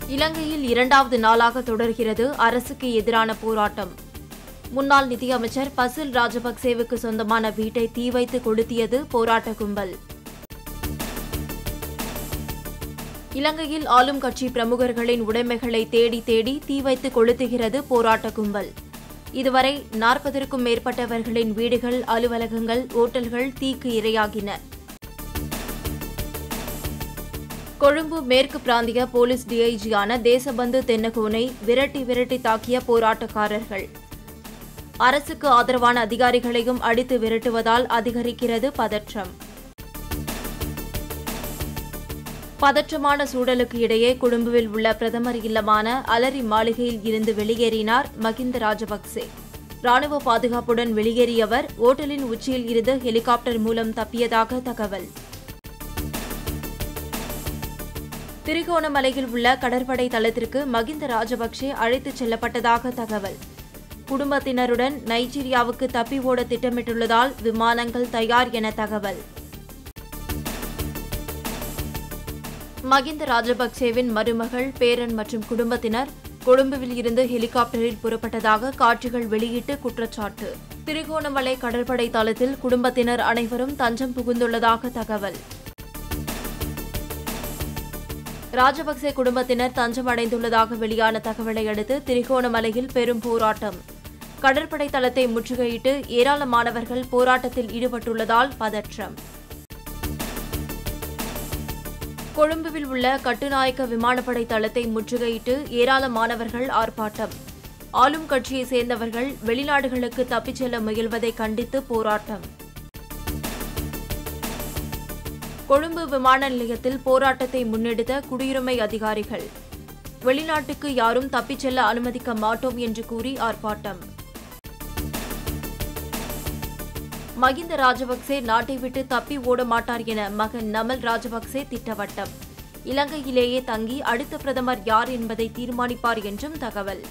இலங்கையில் இரண்டாவது நாளாக தொடர்கிறது அரசுக்கு எதிரான போராட்டம் முன்னாள் நிதியமைச்சர் பசில் ராஜபக்சேவுக்கு சொந்தமான வீட்டை தீ வைத்து கொளுத்தியது போராட்ட கும்பல் இலங்கையில் ஆளும் கட்சி பிரமுகர்களின் உடைமைகளை தேடி தேடி தீ வைத்து கொளுத்துகிறது போராட்ட கும்பல் இதுவரை நாற்பதற்கும் மேற்பட்டவர்களின் வீடுகள் அலுவலகங்கள் ஓட்டல்கள் தீக்கு இரையாகின கொழும்பு மேற்கு பிராந்திய போலீஸ் டிஐஜியான தேசபந்து தென்னகோனை விரட்டி விரட்டி தாக்கிய போராட்டக்காரர்கள் அரசுக்கு ஆதரவான அதிகாரிகளையும் அடித்து விரட்டுவதால் அதிகரிக்கிறது பதற்றம் பதற்றமான சூழலுக்கு இடையே கொழும்புவில் உள்ள பிரதமர் இல்லமான அலரி மாளிகையில் இருந்து வெளியேறினார் மகிந்த ராஜபக்சே ராணுவ பாதுகாப்புடன் வெளியேறியவர் ஓட்டலின் உச்சியில் இருந்து ஹெலிகாப்டர் மூலம் தப்பியதாக தகவல் திரிகோணமலையில் உள்ள கடற்படை தளத்திற்கு மகிந்த ராஜபக்சே அழைத்துச் செல்லப்பட்டதாக தகவல் குடும்பத்தினருடன் நைஜீரியாவுக்கு தப்பி ஓட திட்டமிட்டுள்ளதால் விமானங்கள் தயார் என தகவல் மகிந்த ராஜபக்சேவின் மருமகள் பேரன் மற்றும் குடும்பத்தினர் கொழும்புவில் இருந்து ஹெலிகாப்டரில் புறப்பட்டதாக காட்சிகள் வெளியிட்டு குற்றச்சாட்டு திரிகோணமலை கடற்படை தளத்தில் குடும்பத்தினர் அனைவரும் தஞ்சம் புகுந்துள்ளதாக தகவல் ராஜபக்சே குடும்பத்தினர் தஞ்சம் அடைந்துள்ளதாக வெளியான தகவலை அடுத்து திரிகோணமலையில் பெரும் போராட்டம் கடற்படை தளத்தை முற்றுகையிட்டு ஏராளமானவர்கள் போராட்டத்தில் ஈடுபட்டுள்ளதால் பதற்றம் கொழும்புவில் உள்ள கட்டுநாயக்க விமானப்படை தளத்தை முற்றுகையிட்டு ஏராளமானவர்கள் ஆர்ப்பாட்டம் ஆளும் கட்சியைச் சேர்ந்தவர்கள் வெளிநாடுகளுக்கு தப்பிச் செல்ல முயல்வதை கண்டித்து போராட்டம் கொழும்பு விமான நிலையத்தில் போராட்டத்தை முன்னெடுத்த குடியுரிமை அதிகாரிகள் வெளிநாட்டுக்கு யாரும் தப்பிச் செல்ல அனுமதிக்க மாட்டோம் என்று கூறி ஆர்ப்பாட்டம் மகிந்த ராஜபக்சே நாட்டை விட்டு தப்பி ஓட மாட்டார் என மகன் நமல் ராஜபக்சே திட்டவட்டம் இலங்கையிலேயே தங்கி அடுத்த பிரதமர் யார் என்பதை தீர்மானிப்பார் என்றும் தகவல்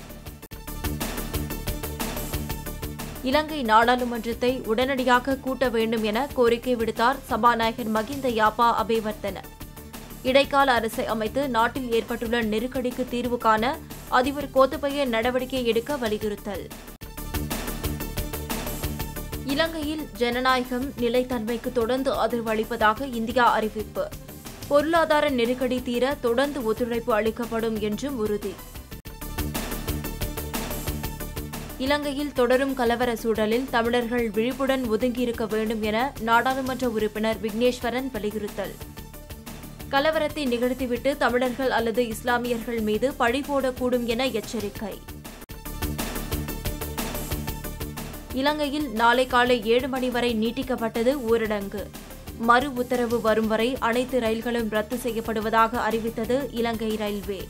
இலங்கை நாடாளுமன்றத்தை உடனடியாக கூட்ட வேண்டும் என கோரிக்கை விடுத்தார் சபாநாயகர் மகிந்த யாப்பா அபேவர்த்தன இடைக்கால அரசை அமைத்து நாட்டில் ஏற்பட்டுள்ள நெருக்கடிக்கு தீர்வு காண அதிபர் கோத்தபய நடவடிக்கை எடுக்க வலியுறுத்தல் இலங்கையில் ஜனநாயகம் நிலைத்தன்மைக்கு தொடர்ந்து ஆதரவு அளிப்பதாக இந்தியா அறிவிப்பு பொருளாதார நெருக்கடி தீர தொடர்ந்து ஒத்துழைப்பு அளிக்கப்படும் என்றும் உறுதி இலங்கையில் தொடரும் கலவர சூழலில் தமிழர்கள் விழிப்புடன் ஒதுங்கியிருக்க வேண்டும் என நாடாளுமன்ற உறுப்பினர் விக்னேஸ்வரன் வலியுறுத்தல் கலவரத்தை நிகழ்த்திவிட்டு தமிழர்கள் அல்லது இஸ்லாமியர்கள் மீது பழி போடக்கூடும் என எச்சரிக்கை இலங்கையில் நாளை காலை ஏழு மணி வரை நீட்டிக்கப்பட்டது ஊரடங்கு மறு உத்தரவு வரும் வரை அனைத்து ரயில்களும் ரத்து செய்யப்படுவதாக அறிவித்தது இலங்கை ரயில்வே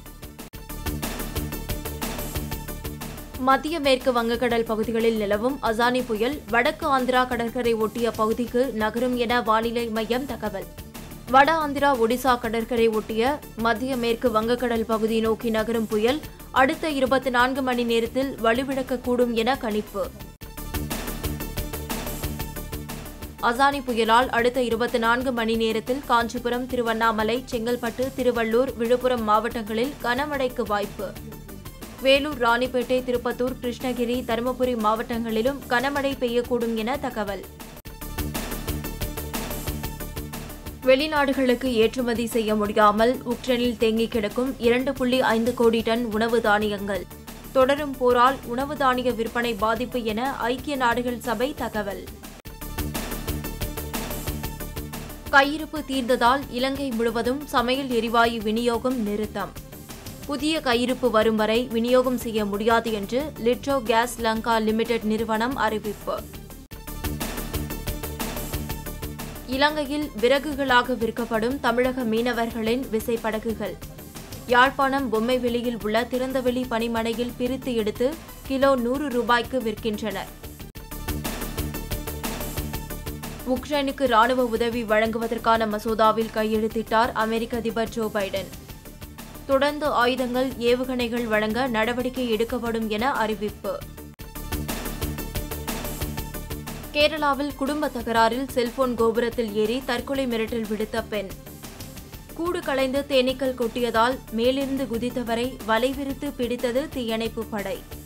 மத்திய மேற்கு வங்கக்கடல் பகுதிகளில் நிலவும் அசானி புயல் வடக்கு ஆந்திரா கடற்கரை ஒட்டிய பகுதிக்கு நகரும் என வானிலை மையம் தகவல் வட ஆந்திரா ஒடிசா கடற்கரை ஒட்டிய மத்திய மேற்கு வங்கக்கடல் பகுதி நோக்கி நகரும் புயல் அடுத்த இருபத்தி நான்கு மணி நேரத்தில் வலுவிழக்கக்கூடும் என கணிப்பு அசானி புயலால் அடுத்த இருபத்தி நான்கு மணி நேரத்தில் காஞ்சிபுரம் திருவண்ணாமலை செங்கல்பட்டு திருவள்ளூர் விழுப்புரம் மாவட்டங்களில் கனமழைக்கு வாய்ப்பு வேலூர் ராணிப்பேட்டை திருப்பத்தூர் கிருஷ்ணகிரி தருமபுரி மாவட்டங்களிலும் கனமழை பெய்யக்கூடும் என தகவல் வெளிநாடுகளுக்கு ஏற்றுமதி செய்ய முடியாமல் உக்ரைனில் தேங்கி கிடக்கும் இரண்டு புள்ளி ஐந்து கோடி டன் உணவு தானியங்கள் தொடரும் போரால் உணவு தானிய விற்பனை பாதிப்பு என ஐக்கிய நாடுகள் சபை தகவல் கையிருப்பு தீர்ந்ததால் இலங்கை முழுவதும் சமையல் எரிவாயு விநியோகம் நிறுத்தம் புதிய கையிருப்பு வரும் வரை விநியோகம் செய்ய முடியாது என்று லிட்ரோ கேஸ் லங்கா லிமிடெட் நிறுவனம் அறிவிப்பு இலங்கையில் விறகுகளாக விற்கப்படும் தமிழக மீனவர்களின் விசைப்படகுகள் யாழ்ப்பாணம் பொம்மைவெளியில் உள்ள திறந்தவெளி பனிமனையில் பிரித்து எடுத்து கிலோ நூறு ரூபாய்க்கு விற்கின்றனர் உக்ரைனுக்கு ராணுவ உதவி வழங்குவதற்கான மசோதாவில் கையெழுத்திட்டார் அமெரிக்க அதிபர் ஜோ பைடன் தொடர்ந்து ஆயுதங்கள் ஏவுகணைகள் வழங்க நடவடிக்கை எடுக்கப்படும் என அறிவிப்பு கேரளாவில் குடும்ப தகராறில் செல்போன் கோபுரத்தில் ஏறி தற்கொலை மிரட்டல் விடுத்த பெண் கூடு களைந்து தேனீக்கள் கொட்டியதால் மேலிருந்து குதித்தவரை வலை விரித்து பிடித்தது தீயணைப்பு படை